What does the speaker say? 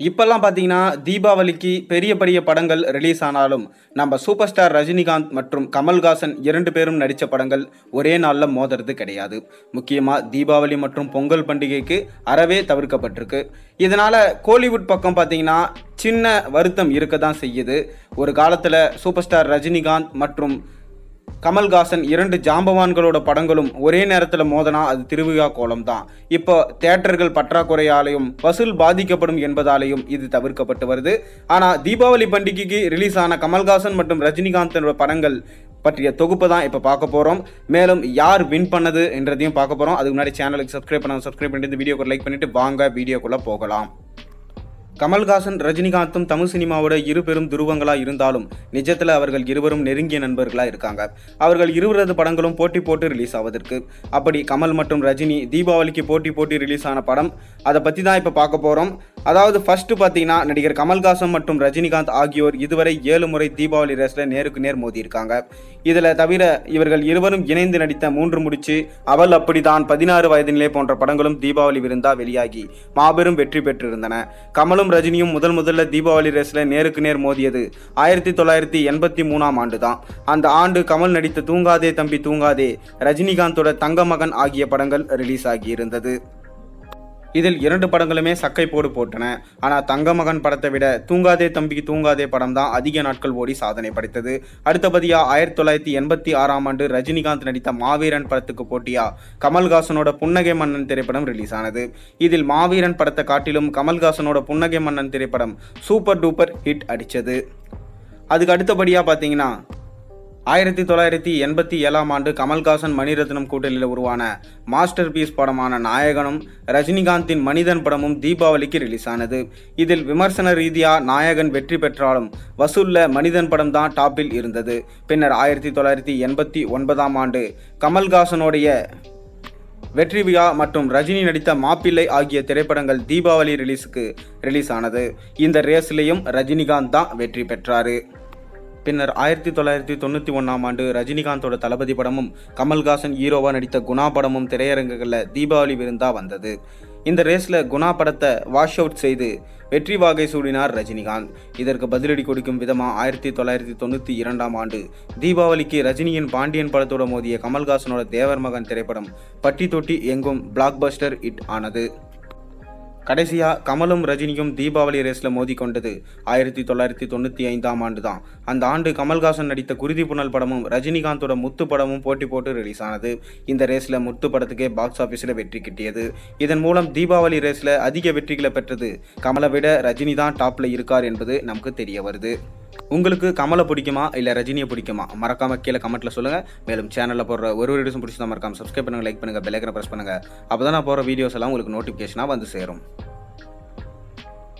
இப்பெல்லாம் பார்த்தீங்கன்னா தீபாவளிக்கு பெரிய பெரிய படங்கள் ரிலீஸ் ஆனாலும் நம்ம சூப்பர் ஸ்டார் ரஜினிகாந்த் மற்றும் கமல்ஹாசன் இரண்டு பேரும் நடித்த படங்கள் ஒரே நாளில் மோதுறது கிடையாது முக்கியமாக தீபாவளி மற்றும் பொங்கல் பண்டிகைக்கு அறவே தவிர்க்கப்பட்டிருக்கு இதனால் கோலிவுட் பக்கம் பார்த்தீங்கன்னா சின்ன வருத்தம் இருக்க தான் செய்யுது ஒரு காலத்தில் சூப்பர் ஸ்டார் ரஜினிகாந்த் மற்றும் கமல்ஹாசன் இரண்டு ஜாம்பவான்களோட படங்களும் ஒரே நேரத்தில் மோதனா அது திருவிழா கோலம் தான் இப்போ தேட்டர்கள் பற்றாக்குறையாலையும் வசூல் பாதிக்கப்படும் என்பதாலேயும் இது தவிர்க்கப்பட்டு வருது ஆனால் தீபாவளி பண்டிகைக்கு ரிலீஸ் ஆன கமல்ஹாசன் மற்றும் ரஜினிகாந்தனோட படங்கள் பற்றிய தொகுப்பு தான் இப்போ பார்க்க போகிறோம் மேலும் யார் வின் பண்ணது என்றதையும் பார்க்க போகிறோம் அதுக்கு முன்னாடி சேனலுக்கு சப்ஸ்கிரைப் பண்ண சப்ஸ்கிரைப் பண்ணிட்டு இந்த வீடியோக்கு லைக் பண்ணிட்டு வாங்க வீடியோக்குள்ளே போகலாம் கமல்ஹாசன் ரஜினிகாந்தும் தமிழ் சினிமாவோட இரு பெரும் துருவங்களாக இருந்தாலும் நிஜத்தில் அவர்கள் இருவரும் நெருங்கிய நண்பர்களாக இருக்காங்க அவர்கள் இருவரது படங்களும் போட்டி போட்டு ரிலீஸ் ஆவதற்கு அப்படி கமல் மற்றும் ரஜினி தீபாவளிக்கு போட்டி போட்டி ரிலீஸ் ஆன படம் அதை பற்றி தான் இப்போ பார்க்க போகிறோம் அதாவது ஃபர்ஸ்ட் பார்த்தீங்கன்னா நடிகர் கமல்ஹாசன் மற்றும் ரஜினிகாந்த் ஆகியோர் இதுவரை ஏழு முறை தீபாவளி ரேஸில் நேருக்கு நேர் மோதியிருக்காங்க இதில் தவிர இவர்கள் இருவரும் இணைந்து நடித்த மூன்று முடிச்சு அவள் அப்படிதான் பதினாறு வயதினிலே போன்ற படங்களும் தீபாவளி விருந்தா வெளியாகி மாபெரும் வெற்றி பெற்றிருந்தன கமலும் ரஜினியும் முதல் முதல்ல தீபாவளி ரேஸ்ல நேருக்கு நேர் மோதியது ஆயிரத்தி தொள்ளாயிரத்தி எண்பத்தி மூணாம் ஆண்டு தான் அந்த ஆண்டு கமல் நடித்த தூங்காதே தம்பி தூங்காதே ரஜினிகாந்தோட தங்க மகன் ஆகிய படங்கள் ரிலீஸ் ஆகியிருந்தது இதில் இரண்டு படங்களுமே சக்கை போடு போட்டன ஆனால் தங்கமகன் படத்தை விட தூங்காதே தம்பி தூங்காதே படம் தான் அதிக நாட்கள் ஓடி சாதனை படைத்தது அடுத்தபடியாக ஆயிரத்தி தொள்ளாயிரத்தி எண்பத்தி ஆறாம் ஆண்டு ரஜினிகாந்த் நடித்த மாவீரன் படத்துக்கு போட்டியா கமல்ஹாசனோட புன்னகை மன்னன் திரைப்படம் ரிலீஸ் ஆனது இதில் மாவீரன் படத்தை காட்டிலும் கமல்ஹாசனோட புன்னகை மன்னன் திரைப்படம் சூப்பர் டூப்பர் ஹிட் அடித்தது அதுக்கு அடுத்தபடியாக பார்த்தீங்கன்னா ஆயிரத்தி தொள்ளாயிரத்தி எண்பத்தி ஏழாம் ஆண்டு கமல்ஹாசன் மணிரத்னம் கூட்டணியில் உருவான மாஸ்டர் பீஸ் படமான நாயகனும் ரஜினிகாந்தின் மனிதன் படமும் தீபாவளிக்கு ரிலீஸ் ஆனது இதில் விமர்சன ரீதியாக நாயகன் வெற்றி பெற்றாலும் வசூல்ல மனிதன் படம் தான் டாப்பில் இருந்தது பின்னர் ஆயிரத்தி தொள்ளாயிரத்தி எண்பத்தி ஒன்பதாம் ஆண்டு கமல்ஹாசனுடைய வெற்றி விழா மற்றும் ரஜினி நடித்த மாப்பிள்ளை ஆகிய திரைப்படங்கள் தீபாவளி ரிலீஸுக்கு ரிலீஸ் ஆனது இந்த ரேஸ்லேயும் ரஜினிகாந்த் தான் வெற்றி பெற்றாரு பின்னர் ஆயிரத்தி தொள்ளாயிரத்தி தொண்ணூற்றி ஒன்றாம் ஆண்டு ரஜினிகாந்தோட தளபதி படமும் கமல்ஹாசன் ஹீரோவா நடித்த குணா படமும் திரையரங்குகளில் தீபாவளி விருந்தா வந்தது இந்த ரேஸில் குணா படத்தை வாஷ் அவுட் செய்து வெற்றி வாகை சூடினார் ரஜினிகாந்த் இதற்கு பதிலடி கொடுக்கும் விதமாக ஆயிரத்தி தொள்ளாயிரத்தி தொண்ணூற்றி இரண்டாம் ஆண்டு தீபாவளிக்கு ரஜினியின் பாண்டியன் படத்தோட மோதிய கமல்ஹாசனோட தேவர் மகன் திரைப்படம் பட்டி தொட்டி எங்கும் பிளாக் பஸ்டர் ஹிட் ஆனது கடைசியாக கமலும் ரஜினியும் தீபாவளி ரேஸில் மோதிக்கொண்டது ஆயிரத்தி தொள்ளாயிரத்தி தொண்ணூற்றி ஐந்தாம் ஆண்டு தான் அந்த ஆண்டு கமல்ஹாசன் நடித்த குருதி புனல் படமும் ரஜினிகாந்தோட முத்து படமும் போட்டி போட்டு ரிலீஸ் ஆனது இந்த ரேஸில் முத்து படத்துக்கே பாக்ஸ் ஆஃபீஸில் வெற்றி கிட்டியது இதன் மூலம் தீபாவளி ரேஸில் அதிக வெற்றிகளை பெற்றது கமலை விட ரஜினி தான் டாப்பில் இருக்கார் என்பது நமக்கு தெரிய வருது உங்களுக்கு கமலை பிடிக்குமா இல்லை ரஜினியை பிடிக்குமா மறக்காம கீழே கமெண்ட்ல சொல்லுங்க மேலும் சேனலில் போடுற ஒரு ஒரு வீடியோஸும் பிடிச்சதா மறக்காம சப்ஸ்கிரைப் பண்ணுங்க லைக் பண்ணுங்க பெல்லைக்கனை ப்ரெஸ் பண்ணுங்க அப்போ தான் நான் போகிற வீடியோஸ் எல்லாம் உங்களுக்கு நோட்டிஃபிகேஷனாக வந்து சேரும்